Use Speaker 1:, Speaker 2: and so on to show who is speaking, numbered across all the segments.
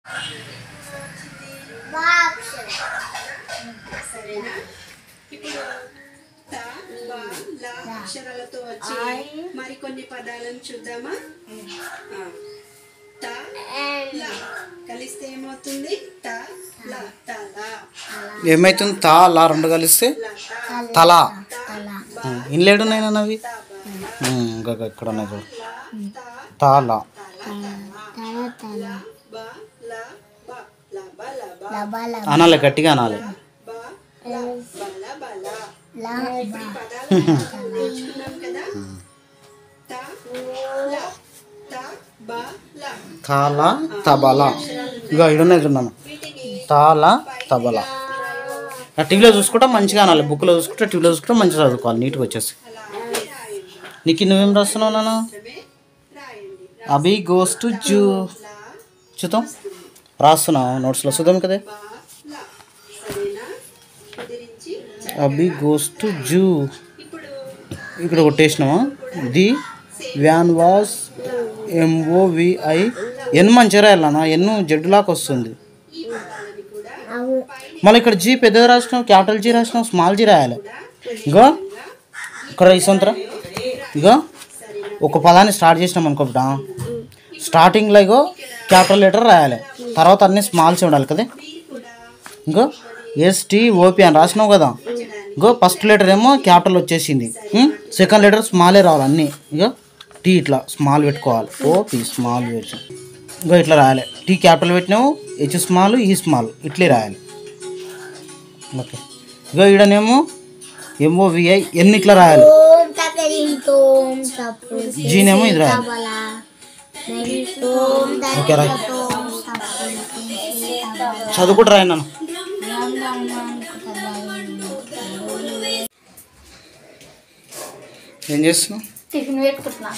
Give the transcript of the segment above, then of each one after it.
Speaker 1: సరేనా ఇప్పుడు త బ ల అక్షరాలతో వచ్చి మరికొన్ని పదాలను చూద్దామా ఆ. త ల కలిస్తే ఏమవుతుంది త ల తల
Speaker 2: ఏమైతుంది తా లా రెండు కలిస్తే
Speaker 1: లత
Speaker 2: తల
Speaker 1: త బ
Speaker 2: ఇన్లేడు నేను అవి
Speaker 1: త బ ల
Speaker 2: ఇంకా ఇక్కడ ఉన్నాయి చూడు
Speaker 1: త
Speaker 2: తాల
Speaker 1: తల బ ల బ ల బ ల బ
Speaker 2: అనాలి గట్టిగా అనాలి
Speaker 1: బ ల బల బల ఇప్పుడు ఈ పదాలు నేర్చుకున్నాం కదా త ల త బ ల
Speaker 2: తాల తబల ఇక ఇడున్నాయి చూడన్నాను
Speaker 1: వీటిని
Speaker 2: తాల తబల ఆ టీవీలో చూసుకుంటా మంచిగా అనాలి బుక్లో చూసుకుంటే టీవీలో చూసుకుంటే మంచిగా చదువుకోవాలి నీట్గా వచ్చేసి
Speaker 1: అలాగే రాయండి
Speaker 2: నీకు నువ్వేం రాస్తున్నావు నాన్న
Speaker 1: మాత్రమే రాయండి
Speaker 2: అభి గోస్ టు జూ
Speaker 1: లా
Speaker 2: చూద్దాం రాస్తున్నావు నోట్స్లో చూద్దాం కదా
Speaker 1: బ ల సరేనా కుదిరించి
Speaker 2: అభి గోస్ టు జూ
Speaker 1: ఇప్పుడు
Speaker 2: ఇక్కడ కొట్టేసినావా the van was M O V I N మంచిగా రాయాలన్నా ఎన్ను జడ్డులాగా వస్తుంది
Speaker 1: ఈ పదాలని కూడా
Speaker 2: మళ్ళీ ఇక్కడ జీ పెద్దగా రాసినావు క్యాపిటల్ జీ రాసినావు స్మాల్ జీ రాయాలి ఇగో ఇక్కడ ఇసంతరా ఇగో ఒక పదాన్ని స్టార్ట్ చేసినాం అనుకో బిడ్డ స్టార్టింగ్లో ఇగో క్యాపిటల్ లెటర్ రాయాలి తర్వాత అన్ని స్మాల్స్ ఉండాలి కదా ఇంకో ఎస్టీ ఓపీ అని రాసినావు కదా ఇంకో ఫస్ట్ లెటర్ ఏమో క్యాపిటల్ వచ్చేసింది సెకండ్ లెటర్ స్మాలే రావాలి అన్నీ ఇగో టీ ఇట్లా స్మాల్ పెట్టుకోవాలి ఓపీ స్మాల్ పెట్టి ఇంకో ఇట్లా రాయాలి టీ క్యాపిటల్ పెట్టినావు హెచ్ స్మాల్ ఈ స్మాల్ ఇట్లే రాయాలి ఓకే ఇగో ఈడనేమో ఎంఓవిఐ ఎన్ని ఇట్లా రాయాలి
Speaker 3: ఓం తకరింతోం సప్పు
Speaker 2: జీనేమో ఇది రాయాలి
Speaker 3: బల ఓం
Speaker 2: ఓకే రా
Speaker 3: తకరింతోం సప్పు
Speaker 2: చదువుకుంటూ రాయి నన్ను ఏం చేస్తున్నావు
Speaker 3: టిఫిన్ పెట్టుకుంటున్నా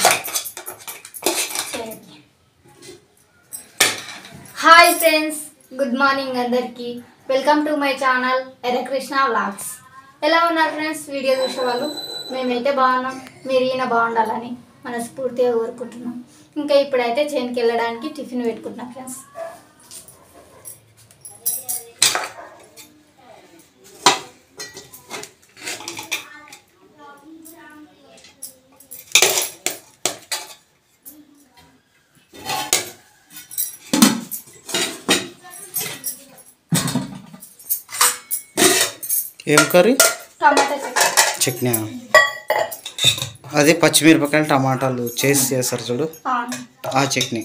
Speaker 3: హాయ్ ఫ్రెండ్స్ గుడ్ మార్నింగ్ అందరికీ welcome to my channel Errakrishna vlogs ఎలా ఉన్నారు ఫ్రెండ్స్ వీడియో చూసేవాళ్ళు మేమైతే బాగున్నాం మీరు ఈయన బాగుండాలని మనస్ఫూర్తిగా కోరుకుంటున్నాం ఇంకా ఇప్పుడైతే చేనుకి వెళ్ళడానికి టిఫిన్ పెట్టుకుంటున్నాం ఫ్రెండ్స్
Speaker 2: ఏం కర్రీ
Speaker 3: టమాటా చట్నీ
Speaker 2: చట్నీ అదే పచ్చిమిరపకాయలు టమాటాలు చేసి చేస్తారు చూడు
Speaker 3: ఆ,
Speaker 2: ఆ చట్నీ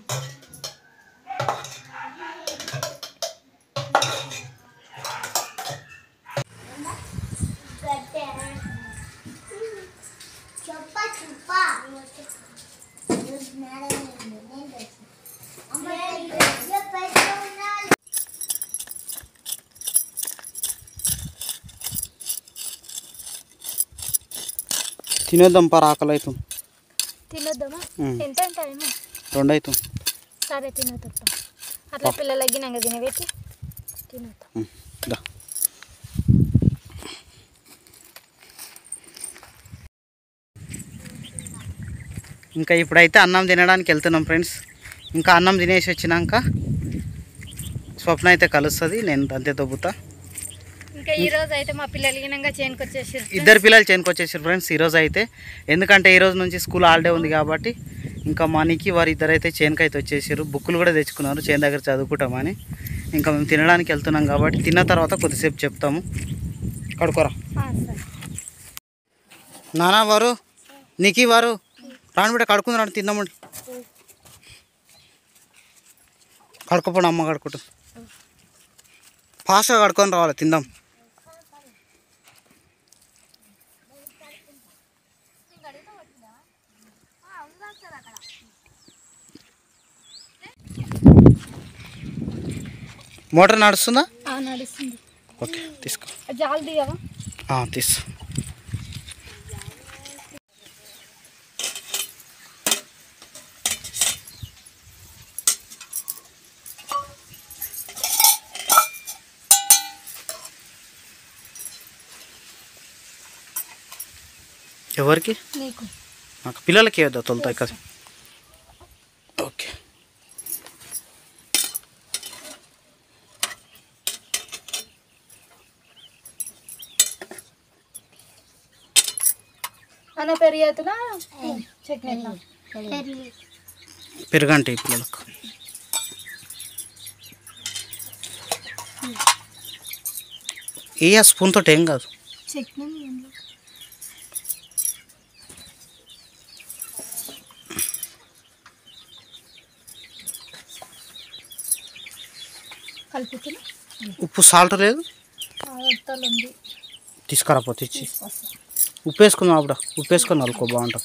Speaker 2: తినేద్దాం పర ఆకలి అవుతాం
Speaker 3: తినొద్దామా
Speaker 2: ఉమ్.
Speaker 3: ఎంత టైము
Speaker 2: రెండు అవుతాం
Speaker 3: సరే తినొద్దాం అట్లా పిల్లలకి గినంగ తినబెట్టి తినొద్దాం
Speaker 2: ఉమ్, దా ఇంకా ఇప్పుడైతే అన్నం తినడానికి వెళ్తున్నాం ఫ్రెండ్స్ ఇంకా అన్నం తినేసి వచ్చినాక స్వప్న అయితే కలుస్తుంది నేను అంతే తొబ్బుతా
Speaker 3: ఇంకా ఈ రోజు అయితే మా పిల్లలు గినంగ చేనుకి వచ్చేసి
Speaker 2: ఇద్దరు పిల్లలు చేనుకొచ్చేసారు ఫ్రెండ్స్ ఈరోజు అయితే ఎందుకంటే ఈ రోజు నుంచి స్కూల్ హాలిడే ఉంది కాబట్టి ఇంకా మనకి వారు ఇద్దరు అయితే చేనుకి అయితే వచ్చేసారు బుక్కులు కూడా తెచ్చుకున్నారు చేను దగ్గర చదువుకుంటామని ఇంకా మేము తినడానికి వెళ్తున్నాం కాబట్టి తిన్న తర్వాత కొద్దిసేపు చెప్తాము కడుకోరా
Speaker 3: సరే
Speaker 2: నానా వారు నీకి వారు రాను బిడ్డ కడుకుందరాడు తిందామండి కడుకోపోండి అమ్మ కడుకుంటాం ఫాస్ట్గా కడుకొని రావాలి తిందాం మోటార్ నడుస్తుందా
Speaker 3: నడుస్తుంది
Speaker 2: ఓకే తీసుకో
Speaker 3: జాలు దిగవా
Speaker 2: ఆ, తీసు ఎవరికి
Speaker 3: నీకు
Speaker 2: నాకు పిల్లలకి ఏదో తొలుతాయి కదా ఓకే
Speaker 3: అన్న పెరిగేతున చట్నీ వేద్దాం.
Speaker 2: పెరుగంటే ఈ పిల్లలకు ఏ ఆ స్పూన్ తోటి ఏం కాదు
Speaker 3: చట్నీ ఇందులో. కలుపుతున్నా
Speaker 2: ఉప్పు సాల్ట్ లేదు
Speaker 3: అత్తలు ఉంది
Speaker 2: తీసుకురా పోతే ఇచ్చి ఉప్పు వేసుకుందాం అప్పుడు ఉప్పు వేసుకొని అనుకో బాగుంటుంది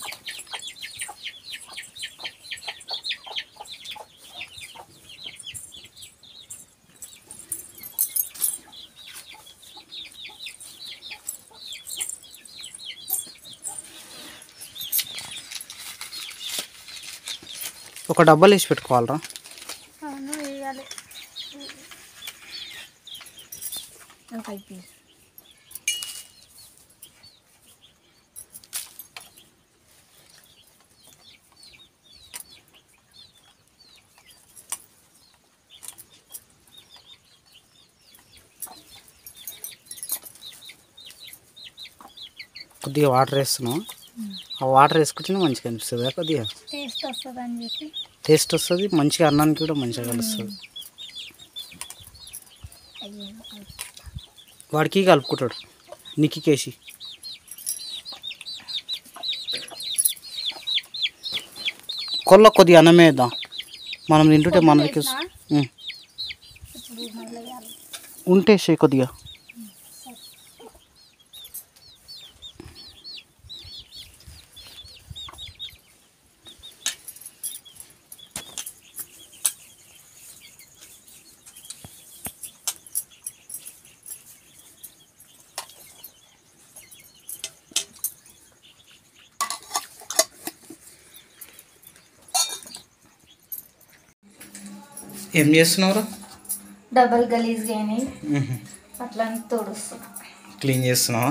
Speaker 2: ఒక డబ్బాలు వేసి పెట్టుకోవాలరా
Speaker 3: అవును వేయాలి కలిపి
Speaker 2: కొద్దిగా వాటర్ వేస్తున్నాం ఆ వాటర్ వేసుకుంటేనే మంచిగా అనిపిస్తుంది కదా కొద్దిగా
Speaker 3: టేస్ట్ వస్తుంది అని చెప్పి
Speaker 2: టేస్ట్ వస్తుంది మంచిగా అన్నానికి కూడా మంచిగా కలుస్తుంది వాడికి కలుపుకుంటాడు నిక్కికేసి కొల్ల కొద్దిగా అన్నం వేద్దాం మనం తింటుంటే మనకి ఉం.
Speaker 3: ఇప్పుడు మళ్ళీ వేయాలి
Speaker 2: ఉంటే చేయి కొద్దిగా ఏం చేస్తున్నావురా
Speaker 3: డబల్ గలీజ్ కానీ అట్లా తోడుస్తున్నా
Speaker 2: క్లీన్ చేస్తున్నావా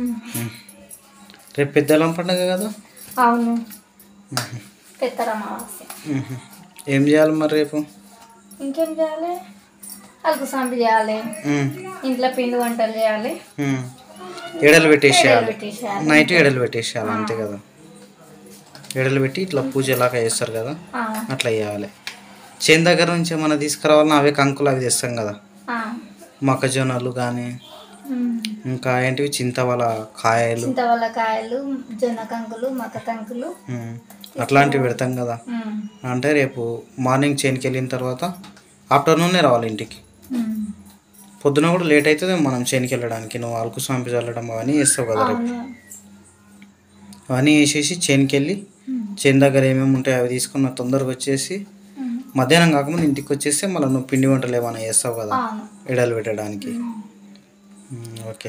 Speaker 2: రేపు పెద్దలం పండుగ కదా
Speaker 3: అవును పెత్తర అమావాస్య
Speaker 2: మ్మ్. ఏం చేయాలి మరి రేపు
Speaker 3: ఇంకేం చేయాలి అలుపు సాంపి చేయాలి
Speaker 2: మ్మ్.
Speaker 3: ఇంట్లో పిండి వంటలు చేయాలి
Speaker 2: మ్మ్. ఎడలు పెట్టేసేయాలి
Speaker 3: పెట్టేసేయాలి
Speaker 2: నైట్ ఎడలు పెట్టేసేయాలి అంతే కదా ఎడలు పెట్టి ఇట్లా పూజ లాగా చేస్తారు కదా
Speaker 3: ఆ,
Speaker 2: అట్లా చేయాలి చేను దగ్గర నుంచి ఏమైనా తీసుకురావాలన్నా అవే కంకులు అవి తెస్తాం కదా
Speaker 3: ఆ.
Speaker 2: మొక్కజొన్నలు కానీ
Speaker 3: ఉమ్.
Speaker 2: ఇంకా ఏంటివి చింతవల కాయలు
Speaker 3: చింతవల్ల కాయలు జొన్న కంకులు మక్క కంకులు
Speaker 2: మ్మ్. అట్లాంటివి పెడతాం కదా
Speaker 3: ఉమ్.
Speaker 2: అంటే రేపు మార్నింగ్ చేనుకి వెళ్ళిన తర్వాత ఆఫ్టర్నూనే రావాలి ఇంటికి
Speaker 3: ఉమ్.
Speaker 2: పొద్దున కూడా లేట్ అవుతుంది మనం చేనుకి వెళ్ళడానికి నువ్వు అలుకు సాంపి చల్లడం అవన్నీ చేస్తావు కదా రేపు
Speaker 3: అవును
Speaker 2: అవన్నీ వేసేసి చేనుకి వెళ్ళి చేను దగ్గర ఏమేమి ఉంటాయో అవి తీసుకున్న తొందరగా వచ్చేసి
Speaker 3: ఉమ్.
Speaker 2: మధ్యాహ్నం కాకముందు ఇంటికి వచ్చేస్తే మళ్ళీ నువ్వు పిండి వంటలు ఏమైనా చేస్తావు కదా
Speaker 3: అవును
Speaker 2: ఎడలు పెట్టడానికి మ్మ్, ఓకే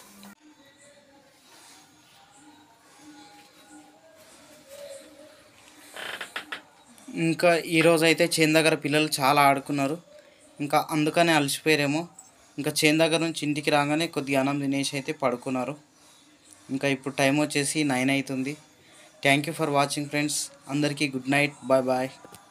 Speaker 2: ఇంకా ఈరోజు అయితే చేను దగ్గర పిల్లలు చాలా ఆడుకున్నారు ఇంకా అందుకనే అలసిపోయారేమో ఇంకా చేను దగ్గర నుంచి ఇంటికి రాగానే కొద్దిగా అన్నం తినేసి అయితే పడుకున్నారు ఇంకా ఇప్పుడు టైం వచ్చేసి నైన్ అవుతుంది thank you for watching friends అందరికీ గుడ్ నైట్ బాయ్ బాయ్